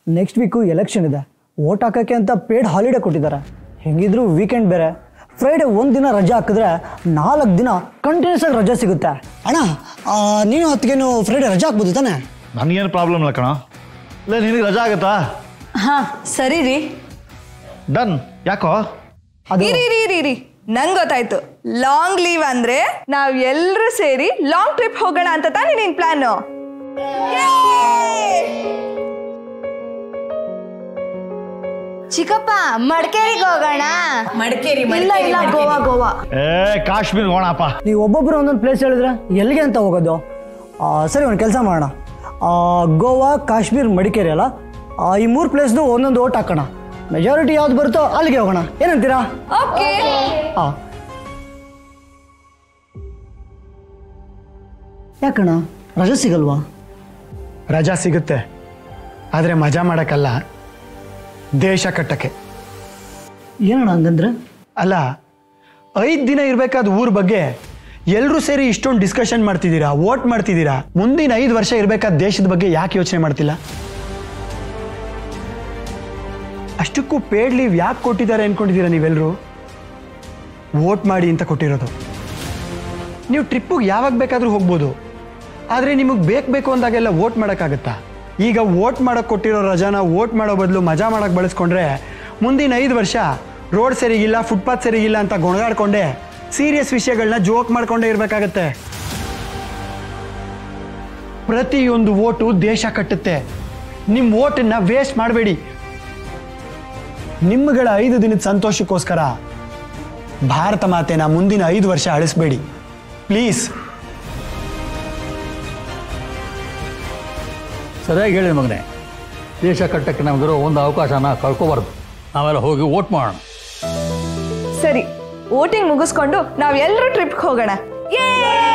next week election ಇದೆ vote ಹಾಕೋಕ್ಕೆ ಅಂತ ಪೇಡ್ ಹಾಲಿಡೇ ಕೊಟ್ಟಿದ್ದಾರೆ ಹೆಂಗಿದ್ರು ವೀಕೆಂಡ್ ಬೇರೆ ಫ್ರೈಡೆ ಒಂದು ದಿನ ರಜೆ ಹಾಕಿದ್ರೆ ನಾಲ್ಕು ದಿನ ಕಂಟಿನ್ಯೂಸ್ ಆಗಿ ರಜೆ ಸಿಗುತ್ತೆ ಅಣ್ಣ ಆ, ನೀನು ಹೊತ್ತಿಗೇನು ಫ್ರೈಡೆ ರಜೆ ಹಾಕ್ಬೋದು ತಾನೆ ನನಗೇನು ಪ್ರಾಬ್ಲಮ್ ಇಲ್ಲ ಕಣ ಇಲ್ಲ ನಿನಗೆ ರಜಾ ಆಗುತ್ತಾ ಹಾ ಸರಿ ರೀ ಡನ್ ಯಾಕೋ ಅದು ಇರಿ ಇರಿ ಇರಿ ಇರಿ ನಂಗೆ ಗೊತ್ತಾಯ್ತು ಲಾಂಗ್ ಲೀವ್ ಅಂದ್ರೆ ನಾವ್ ಎಲ್ರೂ ಸೇರಿ ಲಾಂಗ್ ಟ್ರಿಪ್ ಹೋಗೋಣ ಅಂತ ತಾನೇ ನಿನ್ ಪ್ಲಾನ್ ಚಿಕ್ಕಪ್ಪ ಮಡಿಕೇರಿಗೆ ಹೋಗೋಣ ಮಡಿಕೇರಿ ಇಲ್ಲ ಇಲ್ಲ ಗೋವಾ ಗೋವಾ ಏ ಕಾಶ್ಮೀರ್ ಹೋಣಪ್ಪ ನೀವು ಒಬ್ಬೊಬ್ಬರು ಒಂದೊಂದು ಪ್ಲೇಸ್ ಹೇಳಿದ್ರೆ ಎಲ್ಲಿಗೆ ಅಂತ ಹೋಗೋದು ಆ, ಸರಿ ಒಂದು ಕೆಲಸ ಮಾಡೋಣ ಆ, ಗೋವಾ ಕಾಶ್ಮೀರ್ ಮಡಿಕೇರಿ ಅಲ್ಲ ಆ, ಈ ಮೂರು ಪ್ಲೇಸ್ದು ಒಂದೊಂದು ಓಟ್ ಹಾಕೋಣ ಮೆಜಾರಿಟಿ ಯಾವ್ದು ಬರುತ್ತೋ ಅಲ್ಲಿಗೆ ಹೋಗೋಣ ಏನಂತೀರಾ ಓಕೆ ಹಾಂ ಯಾಕಣ್ಣ ರಜೆ ಸಿಗಲ್ವಾ ರಜಾ ಸಿಗುತ್ತೆ ಆದರೆ ಮಜಾ ಮಾಡೋಕ್ಕಲ್ಲ ದೇಶ ಕಟ್ಟಕ್ಕೆ ಏನಣ್ಣ ಹಂಗಂದ್ರೆ ಅಲ್ಲ ಐದು ದಿನ ಇರಬೇಕಾದ ಊರ ಬಗ್ಗೆ ಎಲ್ಲರೂ ಸೇರಿ ಇಷ್ಟೊಂದು ಡಿಸ್ಕಷನ್ ಮಾಡ್ತಿದ್ದೀರಾ ವೋಟ್ ಮಾಡ್ತಿದ್ದೀರಾ ಮುಂದಿನ ಐದು ವರ್ಷ ಇರಬೇಕಾದ ದೇಶದ ಬಗ್ಗೆ ಯಾಕೆ ಯೋಚನೆ ಮಾಡ್ತಿಲ್ಲ ಅಷ್ಟಕ್ಕೂ ಪೇಡ್ ಲೀವ್ ಯಾಕೆ ಕೊಟ್ಟಿದ್ದಾರೆ ಅನ್ಕೊಂಡಿದ್ದೀರಾ ನೀವೆಲ್ಲರೂ ವೋಟ್ ಮಾಡಿ ಅಂತ ಕೊಟ್ಟಿರೋದು ನೀವು ಟ್ರಿಪ್ಪಿಗೆ ಯಾವಾಗ ಬೇಕಾದರೂ ಹೋಗ್ಬೋದು ಆದರೆ ನಿಮಗೆ ಬೇಕು ಬೇಕು ಅಂದಾಗೆಲ್ಲ ವೋಟ್ ಮಾಡೋಕ್ಕಾಗತ್ತಾ ಈಗ ವೋಟ್ ಮಾಡೋಕ್ಕೆ ಕೊಟ್ಟಿರೋ ರಜಾನ ವೋಟ್ ಮಾಡೋ ಬದಲು ಮಜಾ ಮಾಡೋಕ್ಕೆ ಬಳಸ್ಕೊಂಡ್ರೆ ಮುಂದಿನ ಐದು ವರ್ಷ ರೋಡ್ ಸರಿಗಿಲ್ಲ ಫುಟ್ಪಾತ್ ಸರಿಗಿಲ್ಲ ಅಂತ ಗೊಣಗಾಡ್ಕೊಂಡೆ ಸೀರಿಯಸ್ ವಿಷಯಗಳನ್ನ ಜೋಕ್ ಮಾಡ್ಕೊಂಡೇ ಇರಬೇಕಾಗತ್ತೆ ಪ್ರತಿಯೊಂದು ಓಟು ದೇಶ ಕಟ್ಟುತ್ತೆ ನಿಮ್ಮ ಓಟನ್ನ ವೇಸ್ಟ್ ಮಾಡಬೇಡಿ ನಿಮ್ಮಗಳ ಐದು ದಿನದ ಸಂತೋಷಕ್ಕೋಸ್ಕರ ಭಾರತ ಮಾತೆನ ಮುಂದಿನ ಐದು ವರ್ಷ ಅಳಿಸ್ಬೇಡಿ ಪ್ಲೀಸ್ ಸರಿಯಾಗಿ ಹೇಳಿ ಮಗನೇ ದೇಶ ಕಟ್ಟಕ್ಕೆ ನಮಗಿರೋ ಒಂದು ಅವಕಾಶನ ಕಳ್ಕೊಬಾರ್ದು ನಾವೆಲ್ಲ ಹೋಗಿ ವೋಟ್ ಮಾಡೋಣ ಸರಿ ವೋಟಿಂಗ್ ಮುಗಿಸ್ಕೊಂಡು ನಾವ್ ಎಲ್ರೂ ಟ್ರಿಪ್ ಹೋಗೋಣ ಯೇ